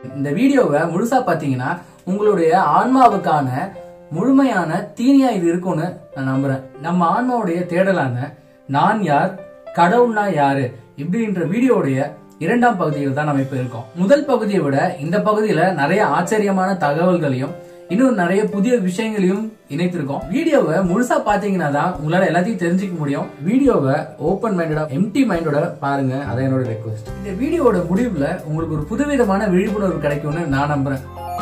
இந்த வீடியோவை முழுசா பாத்தீங்கன்னா உங்களுடைய ஆன்மாவுக்கான முழுமையான தீனியா இது இருக்கும்னு நான் நம்புறேன் நம்ம ஆன்மாவுடைய தேடலான நான் யார் கடவுள்னா யாரு இப்படின்ற வீடியோடைய இரண்டாம் பகுதியில் தான் நம்ம இப்ப இருக்கோம் முதல் பகுதியை விட இந்த பகுதியில நிறைய ஆச்சரியமான தகவல்களையும் இன்னும் நிறைய புதிய விஷயங்களையும் இணைத்திருக்கோம் வீடியோவை முழுசா பாத்தீங்கன்னா தான் உங்களால எல்லாத்தையும் தெரிஞ்சுக்க முடியும் வீடியோவை ஓப்பன் மைண்டடா எம்டி மைண்டோட பாருங்க அதான் என்னோட ரெக்வஸ்ட் இந்த வீடியோவோட முடிவுல உங்களுக்கு ஒரு புதுவிதமான விழிப்புணர்வு கிடைக்கும்னு நான் நம்புறேன்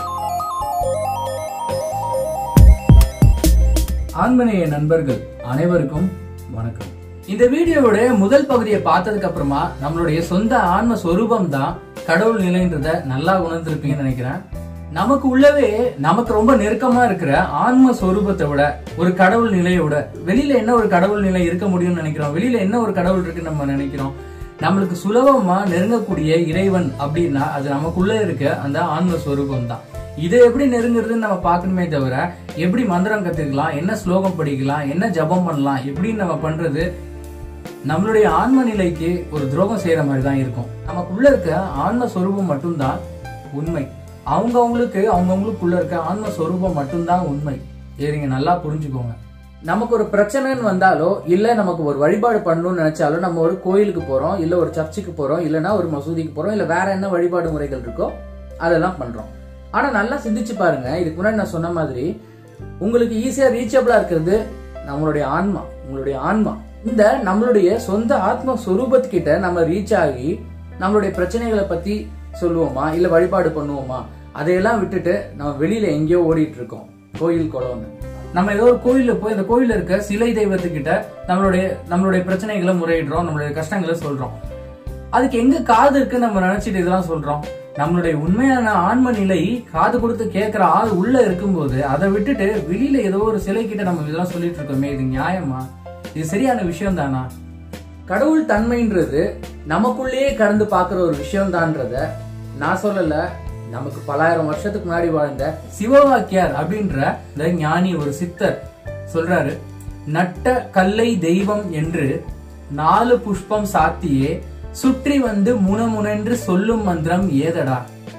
ஆன்மநேய நண்பர்கள் அனைவருக்கும் வணக்கம் இந்த வீடியோவோட முதல் பகுதியை பார்த்ததுக்கு அப்புறமா நம்மளுடைய சொந்த ஆன்ம சொரூபம் தான் கடவுள் நிலைன்றத நல்லா உணர்ந்திருப்பீங்கன்னு நினைக்கிறேன் நமக்கு உள்ளவே நமக்கு ரொம்ப நெருக்கமா இருக்கிற ஆன்ம சொரூபத்தை விட ஒரு கடவுள் நிலையை விட வெளியில என்ன ஒரு கடவுள் நிலை இருக்க முடியும்னு நினைக்கிறோம் வெளியில என்ன ஒரு கடவுள் இருக்குன்னு நம்ம நினைக்கிறோம் நம்மளுக்கு சுலபமா நெருங்கக்கூடிய இறைவன் அப்படின்னா அது நமக்குள்ள இருக்க அந்த ஆன்ம சொரூபம் தான் இதை எப்படி நெருங்குறதுன்னு நம்ம பார்க்கணுமே தவிர எப்படி மந்திரம் கத்துக்கலாம் என்ன ஸ்லோகம் படிக்கலாம் என்ன ஜபம் பண்ணலாம் எப்படின்னு நம்ம பண்றது நம்மளுடைய ஆன்ம நிலைக்கு ஒரு துரோகம் செய்யற மாதிரி தான் இருக்கும் நமக்குள்ள இருக்க ஆன்ம சொரூபம் மட்டும்தான் உண்மை அவங்கவுங்களுக்கு அவங்கவுங்களுக்குள்ள இருக்க ஆன்ம சொரூபம் மட்டும்தான் உண்மை இதை நீங்க நல்லா புரிஞ்சுக்கோங்க நமக்கு ஒரு பிரச்சனைன்னு வந்தாலோ இல்ல நமக்கு ஒரு வழிபாடு பண்ணணும்னு நினைச்சாலோ நம்ம ஒரு கோயிலுக்கு போறோம் இல்ல ஒரு சர்ச்சுக்கு போறோம் இல்லனா ஒரு மசூதிக்கு போறோம் இல்ல வேற என்ன வழிபாடு முறைகள் இருக்கோ அதெல்லாம் பண்றோம் ஆனா நல்லா சிந்திச்சு பாருங்க இதுக்கு முன்னாடி நான் சொன்ன மாதிரி உங்களுக்கு ஈஸியா ரீச்சபிளா இருக்கிறது நம்மளுடைய ஆன்மா உங்களுடைய ஆன்மா இந்த நம்மளுடைய சொந்த ஆத்ம சொரூபத்துக்கிட்ட நம்ம ரீச் ஆகி நம்மளுடைய பிரச்சனைகளை பத்தி சொல்லுவோமா இல்ல வழிபாடு பண்ணுவோமா அதையெல்லாம் விட்டுட்டு நம்ம வெளியில எங்கேயோ ஓடிட்டு இருக்கோம் கோயில் குளம்னு நம்ம ஏதோ ஒரு கோயில்ல போய் அந்த கோயில்ல இருக்க சிலை தெய்வத்துக்கிட்ட நம்மளுடைய நம்மளுடைய பிரச்சனைகளை முறையிடுறோம் நம்மளுடைய கஷ்டங்களை சொல்றோம் அதுக்கு எங்க காது இருக்குன்னு நம்ம நினைச்சிட்டு இதெல்லாம் சொல்றோம் நம்மளுடைய உண்மையான ஆன்ம நிலை காது கொடுத்து கேட்கிற ஆள் உள்ள இருக்கும்போது அதை விட்டுட்டு வெளியில ஏதோ ஒரு சிலை கிட்ட நம்ம இதெல்லாம் சொல்லிட்டு இருக்கோமே இது நியாயமா இது சரியான விஷயம் தானா கடவுள் தன்மைன்றது நமக்குள்ளேயே கடந்து பார்க்கிற ஒரு விஷயம் தான்றத நான் சொல்லல நமக்கு பலாயிரம் வருஷத்துக்கு முன்னாடி வாழ்ந்த சிவவாக்கியார் அப்படின்ற இந்த ஞானி ஒரு சித்தர் சொல்றாரு நட்ட கல்லை தெய்வம் என்று நாலு புஷ்பம் சாத்தியே சுற்றி வந்து முனமுனென்று சொல்லும் மந்திரம் ஏதடா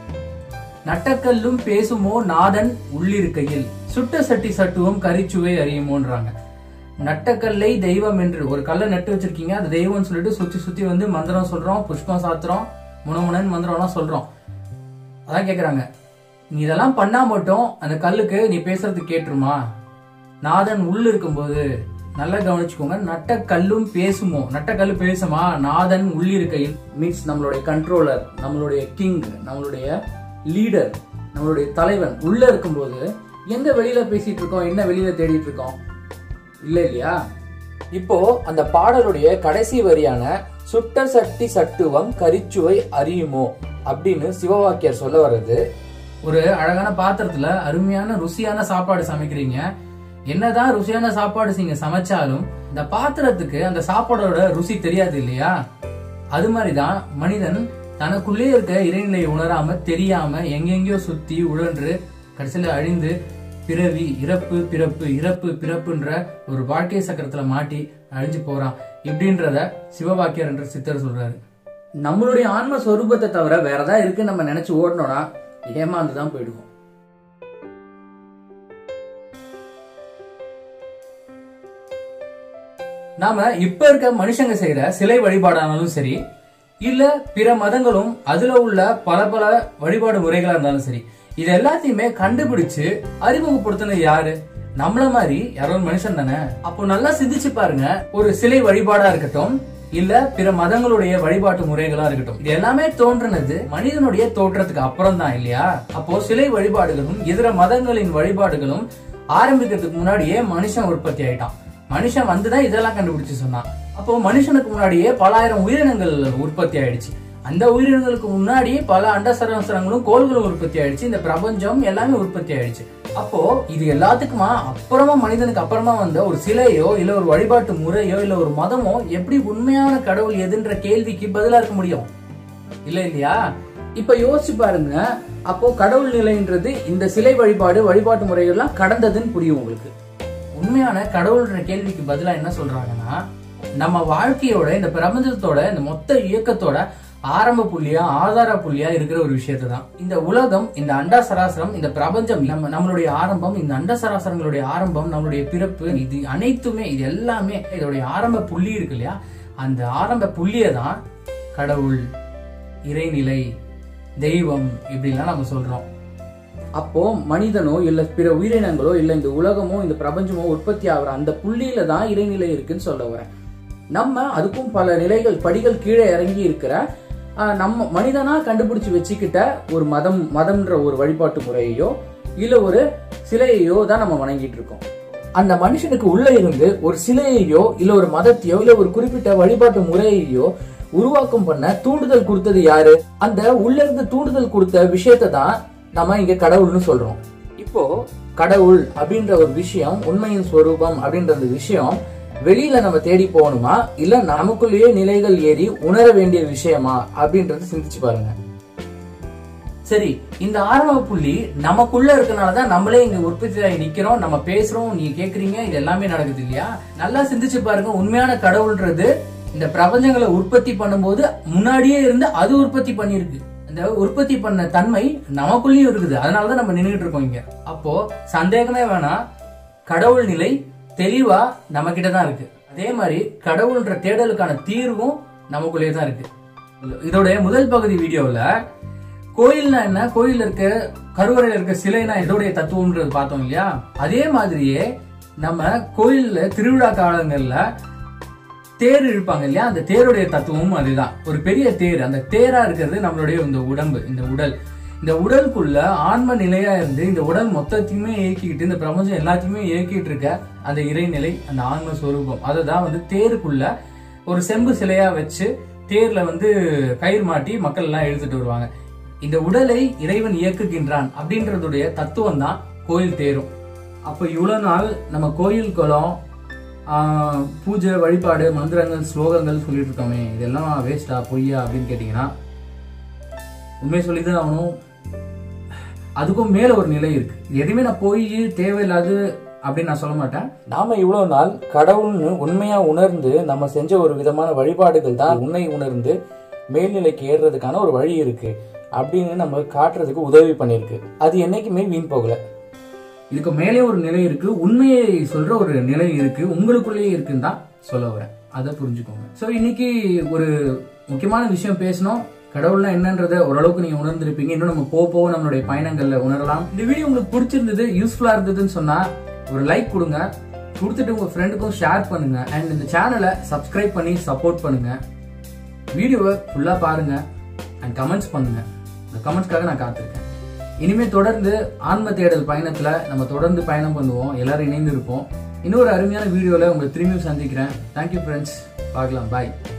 நட்டக்கல்லும் பேசுமோ நாதன் உள்ளிருக்கையில் சுட்ட சட்டி சட்டுவும் கரிச்சுவை அறியுமோன்றாங்க நட்டக்கல்லை தெய்வம் என்று ஒரு கல்லை நட்டு வச்சிருக்கீங்க அது தெய்வம்னு சொல்லிட்டு சுத்தி சுத்தி வந்து மந்திரம் சொல்றோம் புஷ்பம் சாத்துறோம் முனமுனன் மந்திரம்லாம் சொல்றோம் அதான் கேக்குறாங்க நீ இதெல்லாம் பண்ணா மட்டும் அந்த கல்லுக்கு நீ பேசுறது கேட்டுருமா நாதன் உள்ள இருக்கும்போது நல்லா கவனிச்சுக்கோங்க நட்ட கல்லும் பேசுமோ நட்ட கல்லு பேசுமா நாதன் உள்ளிருக்கையில் மீன்ஸ் நம்மளுடைய கண்ட்ரோலர் நம்மளுடைய கிங் நம்மளுடைய லீடர் நம்மளுடைய தலைவன் உள்ள இருக்கும்போது எந்த வெளியில பேசிட்டு இருக்கோம் என்ன வெளியில தேடிட்டு இருக்கோம் இல்ல இல்லையா இப்போ அந்த பாடலுடைய கடைசி வரியான சுட்ட சட்டி சட்டுவம் கரிச்சுவை அறியுமோ அப்படின்னு சிவவாக்கியர் சொல்ல வர்றது ஒரு அழகான பாத்திரத்துல அருமையான ருசியான சாப்பாடு சமைக்கிறீங்க என்னதான் ருசியான சாப்பாடு நீங்க சமைச்சாலும் இந்த பாத்திரத்துக்கு அந்த சாப்பாடோட ருசி தெரியாது இல்லையா அது மாதிரிதான் மனிதன் தனக்குள்ளே இருக்க இறைநிலையை உணராம தெரியாம எங்கெங்கயோ சுத்தி உழன்று கடைசியில அழிந்து பிறவி இறப்பு பிறப்பு இறப்பு பிறப்புன்ற ஒரு வாழ்க்கை சக்கரத்துல மாட்டி அழிஞ்சு போறான் இப்படின்றத சிவபாக்கியர் என்ற சித்தர் சொல்றாரு நம்மளுடைய ஆன்ம சொரூபத்தை தவிர வேற ஏதாவது இருக்கு நம்ம நினைச்சு ஓடணும்னா ஏமாந்து தான் போயிடுவோம் நாம இப்ப இருக்க மனுஷங்க செய்யற சிலை வழிபாடானாலும் சரி இல்ல பிற மதங்களும் அதுல உள்ள பல பல வழிபாடு முறைகளா இருந்தாலும் சரி இது எல்லாத்தையுமே கண்டுபிடிச்சு அறிமுகப்படுத்தினது யாரு நம்மள மாதிரி யாரோ ஒரு மனுஷன் தானே அப்போ நல்லா சிந்திச்சு பாருங்க ஒரு சிலை வழிபாடா இருக்கட்டும் இல்ல பிற மதங்களுடைய வழிபாட்டு முறைகளா இருக்கட்டும் இது எல்லாமே தோன்றினது மனிதனுடைய தோற்றத்துக்கு அப்புறம் தான் இல்லையா அப்போ சிலை வழிபாடுகளும் இதர மதங்களின் வழிபாடுகளும் ஆரம்பிக்கிறதுக்கு முன்னாடியே மனுஷன் உற்பத்தி ஆயிட்டான் மனுஷன் வந்துதான் இதெல்லாம் கண்டுபிடிச்சு சொன்னான் அப்போ மனுஷனுக்கு முன்னாடியே பலாயிரம் உயிரினங்கள் உற்பத்தி ஆயிடுச்சு அந்த உயிரினங்களுக்கு முன்னாடியே பல அண்டசராசரங்களும் கோள்களும் உற்பத்தி ஆயிடுச்சு இந்த பிரபஞ்சம் எல்லாமே உற்பத்தி ஆயிடுச்சு அப்போ இது எல்லாத்துக்குமா அப்புறமா மனிதனுக்கு அப்புறமா வந்த ஒரு சிலையோ இல்ல ஒரு வழிபாட்டு முறையோ இல்ல ஒரு மதமோ எப்படி உண்மையான கடவுள் எதுன்ற கேள்விக்கு பதிலா இருக்க முடியும் இல்ல இல்லையா இப்ப யோசிச்சு பாருங்க அப்போ கடவுள் நிலைன்றது இந்த சிலை வழிபாடு வழிபாட்டு முறைகள்லாம் கடந்ததுன்னு புரியும் உங்களுக்கு உண்மையான கடவுள்ன்ற கேள்விக்கு பதிலா என்ன சொல்றாங்கன்னா நம்ம வாழ்க்கையோட இந்த பிரபஞ்சத்தோட இந்த மொத்த இயக்கத்தோட ஆரம்ப புள்ளியா ஆதார புள்ளியா இருக்கிற ஒரு விஷயத்தை தான் இந்த உலகம் இந்த அண்டா சராசரம் இந்த பிரபஞ்சம் நம்ம நம்மளுடைய ஆரம்பம் இந்த அண்ட சராசரங்களுடைய ஆரம்பம் நம்மளுடைய பிறப்பு இது அனைத்துமே இது எல்லாமே இதோடைய ஆரம்ப புள்ளி இருக்கு இல்லையா அந்த ஆரம்ப புள்ளியை தான் கடவுள் இறைநிலை தெய்வம் இப்படிலாம் நம்ம சொல்றோம் அப்போ மனிதனோ இல்ல பிற உயிரினங்களோ இல்ல இந்த உலகமோ இந்த பிரபஞ்சமோ உற்பத்தி ஆகுற அந்த புள்ளியில தான் இறைநிலை இருக்குன்னு சொல்ல வரேன் நம்ம அதுக்கும் பல நிலைகள் படிகள் கீழே இறங்கி இருக்கிற ஆஹ், நம்ம மனிதனா கண்டுபிடிச்சு வச்சுக்கிட்ட ஒரு மதம் மதம்ன்ற ஒரு வழிபாட்டு முறையையோ இல்ல ஒரு சிலையையோ தான் நம்ம வணங்கிட்டு இருக்கோம் அந்த மனுஷனுக்கு உள்ள இருந்து ஒரு சிலையையோ இல்ல ஒரு மதத்தையோ இல்ல ஒரு குறிப்பிட்ட வழிபாட்டு முறையையோ உருவாக்கம் பண்ண தூண்டுதல் கொடுத்தது யாரு அந்த உள்ள இருந்து தூண்டுதல் கொடுத்த விஷயத்தை தான் நம்ம இங்க கடவுள்னு சொல்றோம் இப்போ கடவுள் அப்படின்ற ஒரு விஷயம் உண்மையின் ஸ்வரூபம் அப்படின்ற அந்த விஷயம் வெளியில நம்ம தேடி போகணுமா இல்ல நமக்குள்ளேயே நிலைகள் ஏறி உணர வேண்டிய விஷயமா அப்படின்றத சிந்திச்சு பாருங்க சரி இந்த ஆரம்ப புள்ளி நமக்குள்ள இருக்கனாலதான் நம்மளே இங்க உற்பத்தி ஆகி நிக்கிறோம் நம்ம பேசுறோம் நீங்க கேக்குறீங்க இது எல்லாமே நடக்குது இல்லையா நல்லா சிந்திச்சு பாருங்க உண்மையான கடவுள்ன்றது இந்த பிரபஞ்சங்களை உற்பத்தி பண்ணும்போது முன்னாடியே இருந்து அது உற்பத்தி பண்ணிருக்கு இந்த உற்பத்தி பண்ண தன்மை நமக்குள்ளேயும் இருக்குது அதனாலதான் நம்ம நின்றுட்டு இருக்கோம் இங்க அப்போ சந்தேகமே வேணாம் கடவுள் நிலை தெளிவா நம்ம கிட்ட தான் இருக்கு அதே மாதிரி கடவுள்ன்ற தேடலுக்கான தீர்வும் நமக்குள்ளேயே தான் இருக்கு இதோட முதல் பகுதி வீடியோல கோயில்னா என்ன கோயில்ல இருக்க கருவறையில இருக்க சிலைனா எதோடைய தத்துவம்ன்றது பார்த்தோம் இல்லையா அதே மாதிரியே நம்ம கோயில்ல திருவிழா காலங்கள்ல தேர் இழுப்பாங்க இல்லையா அந்த தேருடைய தத்துவமும் அதுதான் ஒரு பெரிய தேர் அந்த தேரா இருக்கிறது நம்மளுடைய இந்த உடம்பு இந்த உடல் இந்த உடலுக்குள்ள ஆன்ம நிலையா இருந்து இந்த உடல் மொத்தத்தையுமே இயக்கிக்கிட்டு இந்த பிரபஞ்சம் எல்லாத்தையுமே இயக்கிட்டு இருக்க அந்த இறைநிலை அந்த ஆன்ம ஸ்வரூபம் அதை தான் வந்து தேருக்குள்ள ஒரு செம்பு சிலையா வச்சு தேர்ல வந்து கயிறு மாட்டி மக்கள் எல்லாம் இழுத்துட்டு வருவாங்க இந்த உடலை இறைவன் இயக்குகின்றான் அப்படின்றதுடைய தத்துவம் தான் கோயில் தேரும் அப்ப இவ்வளவு நாள் நம்ம கோயில் குளம் ஆஹ், பூஜை வழிபாடு மந்திரங்கள் ஸ்லோகங்கள் சொல்லிட்டு இருக்கோமே இதெல்லாம் வேஸ்டா பொய்யா அப்படின்னு கேட்டீங்கன்னா உண்மை சொல்லிதான் ஆகணும் அதுக்கும் மேல ஒரு நிலை இருக்கு இது எதுவுமே நான் போய் தேவையில்லாது அப்படின்னு நான் சொல்ல மாட்டேன் நாம இவ்வளவு நாள் கடவுள்னு உண்மையா உணர்ந்து நம்ம செஞ்ச ஒரு விதமான வழிபாடுகள் தான் உன்னை உணர்ந்து மேல்நிலைக்கு ஏறுறதுக்கான ஒரு வழி இருக்கு அப்படின்னு நம்ம காட்டுறதுக்கு உதவி பண்ணிருக்கு அது என்னைக்குமே வீண் போகல இதுக்கு மேலே ஒரு நிலை இருக்கு உண்மையை சொல்ற ஒரு நிலை இருக்கு உங்களுக்குள்ளேயே இருக்குன்னு தான் சொல்ல வரேன் அதை புரிஞ்சுக்கோங்க சோ இன்னைக்கு ஒரு முக்கியமான விஷயம் பேசணும் கடவுள்னா என்னன்றதை ஓரளவுக்கு நீங்க உணர்ந்திருப்பீங்க இன்னும் நம்ம போக போக நம்மளுடைய பயணங்கள்ல உணரலாம் இந்த வீடியோ உங்களுக்கு பிடிச்சிருந்தது யூஸ்ஃபுல்லா இருந்ததுன்னு சொன்னா ஒரு லைக் கொடுங்க கொடுத்துட்டு உங்க ஃப்ரெண்டுக்கும் ஷேர் பண்ணுங்க அண்ட் இந்த சேனலை சப்ஸ்கிரைப் பண்ணி சப்போர்ட் பண்ணுங்க வீடியோவை ஃபுல்லா பாருங்க அண்ட் கமெண்ட்ஸ் பண்ணுங்க இந்த கமெண்ட்ஸ்க்காக நான் காத்திருக்கேன் இனிமே தொடர்ந்து ஆன்ம தேடல் பயணத்துல நம்ம தொடர்ந்து பயணம் பண்ணுவோம் எல்லாரும் இணைந்து இருப்போம் இன்னொரு அருமையான வீடியோல உங்களை திரும்பியும் சந்திக்கிறேன் தேங்க்யூ ஃப்ரெண்ட்ஸ் பார்க்கலாம் பாய்